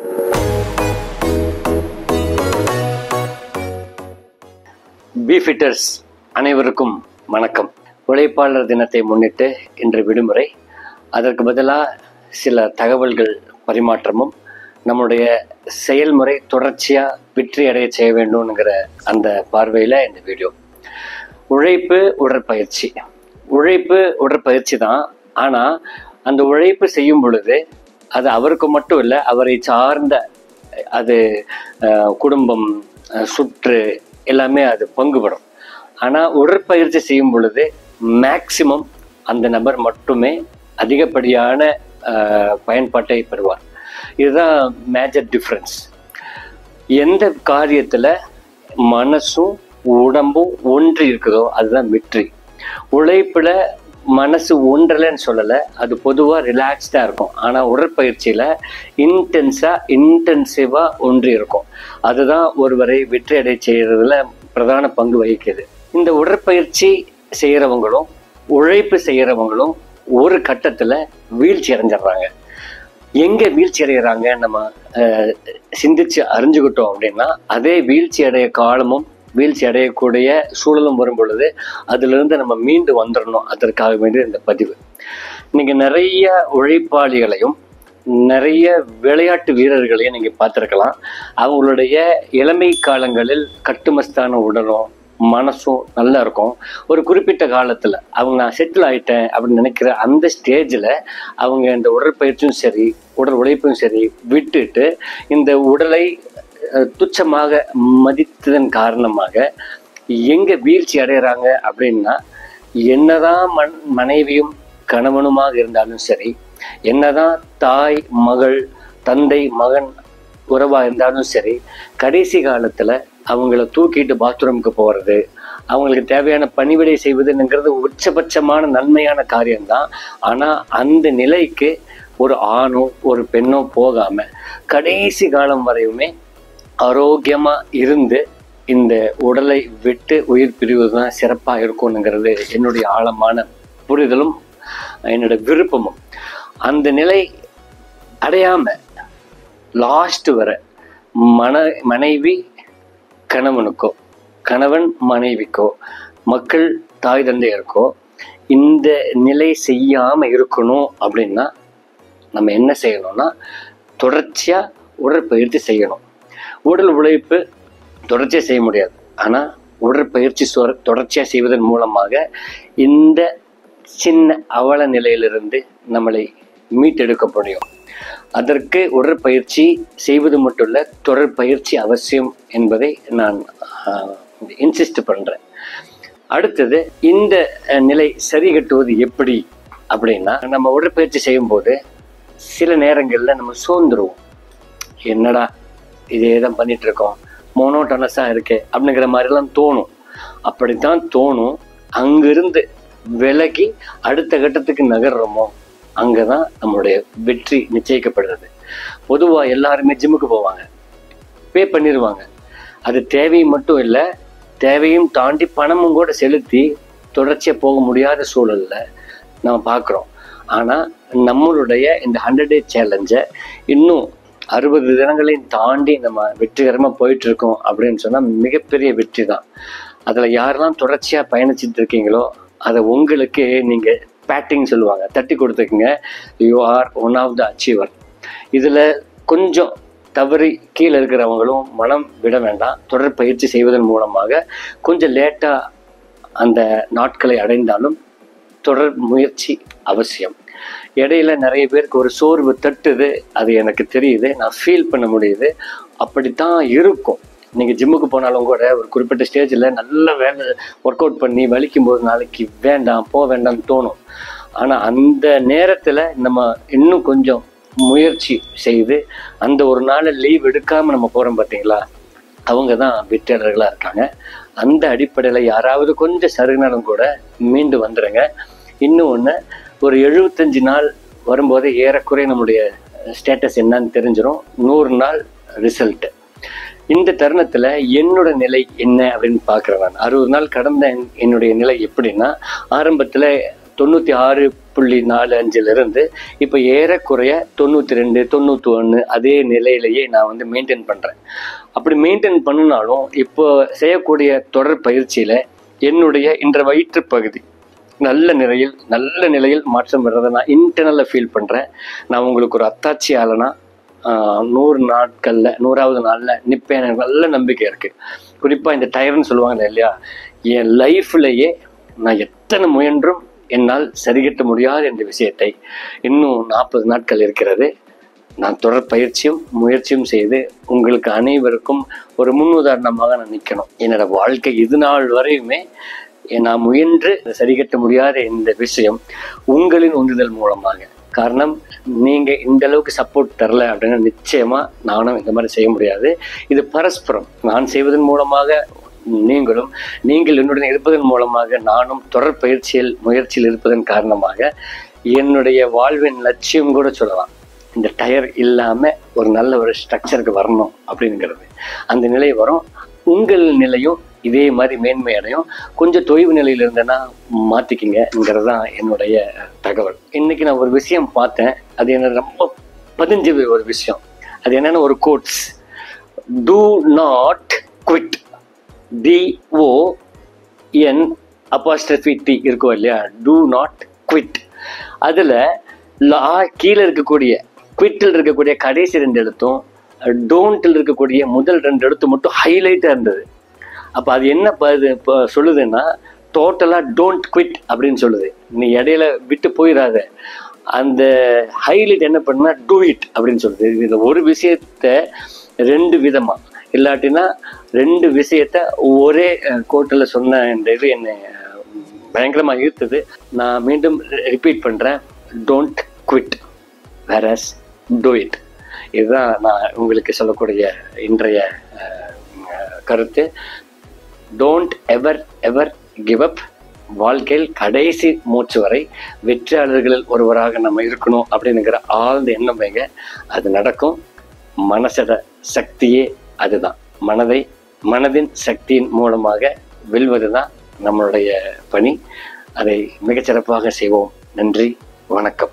பீஃபிட்டர்ஸ் அனைவருக்கும் வணக்கம் உழைப்பாளர் தினத்தை முன்னிட்டு இன்று விடுமுறை அதற்கு பதிலாக சில தகவல்கள் பரிமாற்றமும் நம்முடைய செயல்முறை தொடர்ச்சியாக வெற்றி அடைய செய்ய வேண்டும்ங்கிற அந்த பார்வையில் இந்த வீடியோ உழைப்பு உடற்பயிற்சி உழைப்பு உடற்பயிற்சி தான் ஆனால் அந்த உழைப்பு செய்யும் பொழுது அது அவருக்கு மட்டும் இல்லை அவரை சார்ந்த அது அஹ், குடும்பம் அஹ், சுற்று எல்லாமே அது பங்குபடும் ஆனால் உடற்பயிற்சி செய்யும் பொழுது மேக்சிமம் அந்த நபர் மட்டுமே அதிகப்படியான அஹ், பயன்பாட்டை பெறுவார் இதுதான் மேஜர் டிஃப்ரென்ஸ் எந்த காரியத்தில் மனசும் உடம்பும் ஒன்று இருக்குதோ அதுதான் வெற்றி உழைப்பில் மனசு ஒன்றலைன்னு சொல்லலை அது பொதுவாக ரிலாக்ஸ்டாக இருக்கும் ஆனால் உடற்பயிற்சியில் இன்டென்ஸாக இன்டென்சிவாக ஒன்றி இருக்கும் அதுதான் ஒருவரை வெற்றி அடை செய்கிறதுல பிரதான பங்கு வகிக்குது இந்த உடற்பயிற்சி செய்கிறவங்களும் உழைப்பு செய்கிறவங்களும் ஒரு கட்டத்தில் வீழ்ச்சி அடைஞ்சிடுறாங்க எங்கே வீழ்ச்சி அடைகிறாங்க நம்ம அஹ், சிந்திச்சு அறிஞ்சுக்கிட்டோம் அப்படின்னா அதே வீழ்ச்சி அடைய காலமும் வீழ்ச்சி அடையக்கூடிய சூழலும் வரும் பொழுது அதிலிருந்து நம்ம மீண்டு வந்துடணும் அதற்காக வேண்டிய இந்த பதிவு நீங்கள் நிறைய உழைப்பாளிகளையும் நிறைய விளையாட்டு வீரர்களையும் நீங்கள் பார்த்துருக்கலாம் அவங்களுடைய இளமை காலங்களில் கட்டுமஸ்தான உடலும் மனசும் நல்லா இருக்கும் ஒரு குறிப்பிட்ட காலத்தில் அவங்க நான் செட்டில் ஆயிட்டேன் அப்படின்னு நினைக்கிற அந்த ஸ்டேஜில் அவங்க இந்த உடற்பயிற்சியும் சரி உடல் உழைப்பும் சரி விட்டுட்டு இந்த உடலை அஹ், துச்சமாக மதித்ததன் காரணமாக எங்கே வீழ்ச்சி அடைகிறாங்க அப்படின்னா என்னதான் மன் மனைவியும் கணவனுமாக இருந்தாலும் சரி என்னதான் தாய் மகள் தந்தை மகன் உறவாக இருந்தாலும் சரி கடைசி காலத்தில் அவங்கள தூக்கிட்டு பாத்ரூமுக்கு போகிறது அவங்களுக்கு தேவையான பணிவிடை செய்வதுங்கிறது உச்சபட்சமான நன்மையான காரியம்தான் ஆனால் அந்த நிலைக்கு ஒரு ஆணோ ஒரு பெண்ணோ போகாமல் கடைசி காலம் வரையுமே ஆரோக்கியமாக இருந்து இந்த உடலை விட்டு உயிர் பிரிவது தான் சிறப்பாக இருக்கும்ங்கிறது என்னுடைய ஆழமான புரிதலும் என்னோட விருப்பமும் அந்த நிலை அடையாமல் லாஸ்ட் வர மன மனைவி கணவனுக்கோ கணவன் மனைவிக்கோ மக்கள் தாய் தந்தையருக்கோ இந்த நிலை செய்யாம இருக்கணும் அப்படின்னா நம்ம என்ன செய்யணும்னா தொடர்ச்சியா உடற்பயிற்சி செய்யணும் உடல் உழைப்பு தொடர்ச்சியாக செய்ய முடியாது ஆனால் உடற்பயிற்சி சொ- தொடர்ச்சியா செய்வதன் மூலமாக இந்த சின்ன அவல நிலையிலிருந்து நம்மளை மீட்டெடுக்க முடியும் அதற்கு உடற்பயிற்சி செய்வது மட்டும் இல்லை தொடர்பயிற்சி அவசியம் என்பதை நான் இன்சிஸ்ட் பண்ணுறேன் அடுத்தது இந்த அஹ், நிலை சரி கட்டுவது எப்படி அப்படின்னா நம்ம உடற்பயிற்சி செய்யும்போது சில நேரங்களில் நம்ம சோர்ந்துருவோம் என்னடா இதே தான் பண்ணிட்டு இருக்கோம் மோனோட்டனஸாக இருக்கே அப்படிங்கிற மாதிரிலாம் தோணும் அப்படித்தான் தோணும் அங்கிருந்து விலகி அடுத்த கட்டத்துக்கு நகர்றோமோ அங்கே தான் நம்மளுடைய வெற்றி நிச்சயிக்கப்படுறது பொதுவாக எல்லாருமே ஜிம்முக்கு போவாங்க பே பண்ணிடுவாங்க அது தேவையும் மட்டும் இல்லை தேவையும் தாண்டி பணமும் கூட செலுத்தி தொடர்ச்சியாக போக முடியாத சூழல்ல நம்ம பார்க்குறோம் ஆனால் நம்மளுடைய இந்த ஹண்ட்ரட் டே சேலஞ்சை இன்னும் அறுபது தினங்களையும் தாண்டி நம்ம வெற்றிகரமாக போயிட்டு இருக்கோம் அப்படின்னு சொன்னால் மிகப்பெரிய வெற்றி தான் அதில் யாரெல்லாம் தொடர்ச்சியாக பயணிச்சுட்டு இருக்கீங்களோ அதை உங்களுக்கு நீங்கள் பேட்டிங் சொல்லுவாங்க தட்டி கொடுத்துக்குங்க you are one of the achiever இதில் கொஞ்சம் தவறி கீழே இருக்கிறவங்களும் மனம் விட வேண்டாம் தொடர் பயிற்சி செய்வதன் மூலமாக கொஞ்சம் லேட்டாக அந்த நாட்களை அடைந்தாலும் தொடர் முயற்சி அவசியம் இடையில நிறைய பேருக்கு ஒரு சோர்வு தட்டுது அது எனக்கு தெரியுது நான் ஃபீல் பண்ண முடியுது அப்படித்தான் இருக்கும் நீங்கள் ஜிம்முக்கு போனாலும் கூட ஒரு குறிப்பிட்ட ஸ்டேஜில் நல்ல வேலை ஒர்க் அவுட் பண்ணி வலிக்கும் போது நாளைக்கு வேண்டாம் போக வேண்டாம்னு தோணும் ஆனால் அந்த நேரத்தில் நம்ம இன்னும் கொஞ்சம் முயற்சி செய்து அந்த ஒரு நாள் லீவ் எடுக்காமல் நம்ம போகிறோம் பார்த்தீங்களா அவங்க தான் வெற்றியாளர்களாக இருக்காங்க அந்த அடிப்படையில் யாராவது கொஞ்சம் சருகினாலும் கூட மீண்டு வந்துடுங்க இன்னும் ஒன்று ஒரு எழுபத்தஞ்சு நாள் வரும்போது ஏறக்குறைய நம்முடைய ஸ்டேட்டஸ் என்னன்னு தெரிஞ்சிடும் நூறு நாள் ரிசல்ட்டு இந்த தருணத்தில் என்னோட நிலை என்ன அப்படின்னு பார்க்குறேன் நான் அறுபது நாள் கடந்த என்- என்னுடைய நிலை எப்படின்னா ஆரம்பத்தில் தொண்ணூற்றி ஆறு புள்ளி நாலு அஞ்சிலிருந்து இப்போ ஏறக்குறைய தொண்ணூற்றி ரெண்டு தொண்ணூற்றி ஒன்று அதே நிலையிலேயே நான் வந்து மெயின்டைன் பண்ணுறேன் அப்படி மெயின்டைன் பண்ணினாலும் இப்போ செய்யக்கூடிய தொடர் பயிற்சியில் என்னுடைய இன்ற வயிற்று பகுதி நல்ல நிலையில் நல்ல நிலையில் மாற்றம் வர்றதை நான் இன்டர்னலாக ஃபீல் பண்ணுறேன் நான் உங்களுக்கு ஒரு அத்தாட்சியாளனா ஆஹ், நூறு நாட்களில் நூறாவது நாளில் நிற்பேன் எனக்கு நல்ல நம்பிக்கை இருக்குது குறிப்பாக இந்த டயர்னு சொல்லுவாங்க இல்லையா என் லைஃப்லேயே நான் எத்தனை முயன்றும் என்னால் சரிகட்ட முடியாத இந்த விஷயத்தை இன்னும் நாற்பது நாட்கள் இருக்கிறது நான் தொடர் பயிற்சியும் முயற்சியும் செய்து உங்களுக்கு அனைவருக்கும் ஒரு முன்னுதாரணமாக நான் நிற்கணும் என்னோட வாழ்க்கை இது நாள் வரையுமே நான் முயன்று சரிகட்ட முடியாத இந்த விஷயம் உங்களின் உந்துதல் மூலமாக காரணம் நீங்க இந்த அளவுக்கு சப்போர்ட் தரல அப்படின்னா நிச்சயமா நானும் இந்த மாதிரி செய்ய முடியாது இது பரஸ்பரம் நான் செய்வதன் மூலமாக நீங்களும் நீங்கள் என்னுடன் இருப்பதன் மூலமாக நானும் தொடர் பயிற்சியில் முயற்சியில் இருப்பதன் காரணமாக என்னுடைய வாழ்வின் லட்சியம் கூட சொல்லலாம் இந்த டயர் இல்லாம ஒரு நல்ல ஒரு ஸ்ட்ரக்சருக்கு வரணும் அப்படிங்கிறது அந்த நிலை வரும் உங்கள் நிலையும் இதே மாதிரி மேன்மை அடையும் கொஞ்சம் தொய்வு நிலையில் இருந்தேன்னா மாத்திக்கிங்கிறது தான் என்னுடைய தகவல் இன்னைக்கு நான் ஒரு விஷயம் பார்த்தேன் அது என்ன ரொம்ப பதிஞ்சது ஒரு விஷயம் அது என்னன்னா ஒரு quotes do not quit D O N apostrophe T இருக்கும் இல்லையா டூ நாட் குவிட் அதில் லா கீழே இருக்கக்கூடிய குவிட்டில் இருக்கக்கூடிய கடைசி ரெண்டு எழுத்தும் டோன்ட்டில் இருக்கக்கூடிய முதல் ரெண்டு எழுத்து மட்டும் ஹைலைட்டாக இருந்தது அப்போ அது என்ன ப- இது இப்போ சொல்லுதுன்னா டோட்டலாக டோன்ட் குவிட் அப்படின்னு சொல்லுது நீ இடையில விட்டு போயிடாத அந்த ஹைலைட் என்ன பண்ணுனா டூ இட் அப்படின்னு சொல்லுது இந்த ஒரு விஷயத்த ரெண்டு விதமா இல்லாட்டினா ரெண்டு விஷயத்த ஒரே கோட்டில் சொன்ன இந்த இது என்னை பயங்கரமாக ஈர்த்தது நான் மீண்டும் ரிப்பீட் பண்ணுறேன் don't quit whereas do it இதுதான் நான் உங்களுக்கு சொல்லக்கூடிய இன்றைய அஹ், அஹ், கருத்து don't ever ever give up வாழ்க்கையில் கடைசி மூச்சு வரை வெற்றியாளர்களில் ஒருவராக நம்ம இருக்கணும் அப்படிங்கிற ஆழ்ந்த எண்ணம் வைங்க அது நடக்கும் மனசோட சக்தியே அதுதான் மனதை மனதின் சக்தியின் மூலமாக வெல்வது தான் நம்மளுடைய பணி அதை மிகச்சிறப்பாக செய்வோம் நன்றி வணக்கம்